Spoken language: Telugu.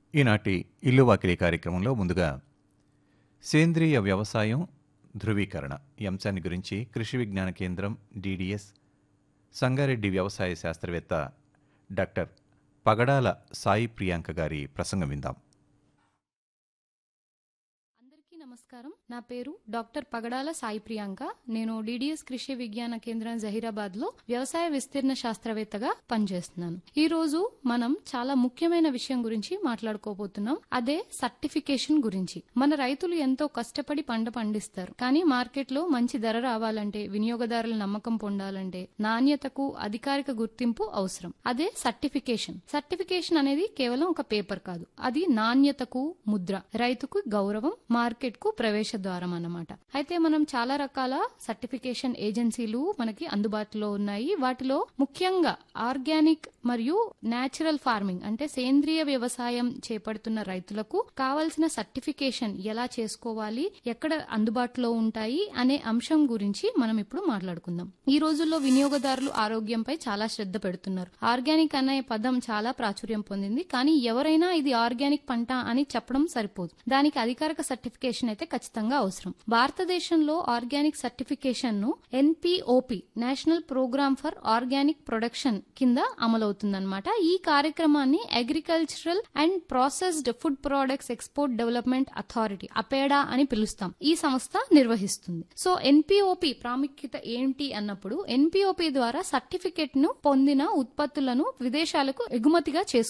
ఈనాటి ఇల్లు వాకిలి కార్యక్రమంలో ముందుగా సేంద్రియ వ్యవసాయం ధృవీకరణ ఈ అంశాన్ని గురించి కృషి విజ్ఞాన కేంద్రం డిడిఎస్ సంగారెడ్డి వ్యవసాయ శాస్త్రవేత్త డాక్టర్ పగడాల సాయి ప్రియాంక గారి ప్రసంగం విందాం అందరికీ నమస్కారం నా పేరు డాక్టర్ పగడాల సాయి ప్రియాంక నేను డిడిఎస్ కృషి విజ్ఞాన కేంద్రం జహీరాబాద్ లో వ్యవసాయ విస్తీర్ణ శాస్త్రవేత్తగా పనిచేస్తున్నాను ఈ రోజు మనం చాలా ముఖ్యమైన విషయం గురించి మాట్లాడుకోబోతున్నాం అదే సర్టిఫికేషన్ గురించి మన రైతులు ఎంతో కష్టపడి పంట పండిస్తారు కానీ మార్కెట్ లో మంచి ధర రావాలంటే వినియోగదారుల నమ్మకం పొందాలంటే నాణ్యతకు అధికారిక గుర్తింపు అవసరం అదే సర్టిఫికేషన్ సర్టిఫికేషన్ అనేది కేవలం ఒక పేపర్ కాదు అది నాణ్యతకు ముద్ర రైతుకు గౌరవం మార్కెట్ కు ప్రవేశ ద్వారం అన్నమాట అయితే మనం చాలా రకాల సర్టిఫికేషన్ ఏజెన్సీలు మనకి అందుబాటులో ఉన్నాయి వాటిలో ముఖ్యంగా ఆర్గానిక్ మరియు నేచురల్ ఫార్మింగ్ అంటే సేంద్రియ వ్యవసాయం చేపడుతున్న రైతులకు కావలసిన సర్టిఫికేషన్ ఎలా చేసుకోవాలి ఎక్కడ అందుబాటులో ఉంటాయి అనే అంశం గురించి మనం ఇప్పుడు మాట్లాడుకుందాం ఈ రోజుల్లో వినియోగదారులు ఆరోగ్యంపై చాలా శ్రద్ధ పెడుతున్నారు ఆర్గానిక్ అనే పదం చాలా ప్రాచుర్యం పొందింది కానీ ఎవరైనా ఇది ఆర్గానిక్ పంట అని చెప్పడం సరిపోదు దానికి అధికారిక సర్టిఫికేషన్ అయితే ఖచ్చితంగా అవసరం భారతదేశంలో ఆర్గానిక్ సర్టిఫికేషన్ ను NPOP national programme for organic production కింద అమలవుతుందన్నమాట ఈ కార్యక్రమాన్ని agricultural and processed food products export development authority APEDA అని పిలుస్తాం ఈ సంస్థ నిర్వహిస్తుంది సో ఎన్పిఓపి ప్రాముఖ్యత ఏంటి అన్నప్పుడు ఎన్పిఓపి ద్వారా సర్టిఫికేట్ ను పొందిన ఉత్పత్తులను విదేశాలకు ఎగుమతిగా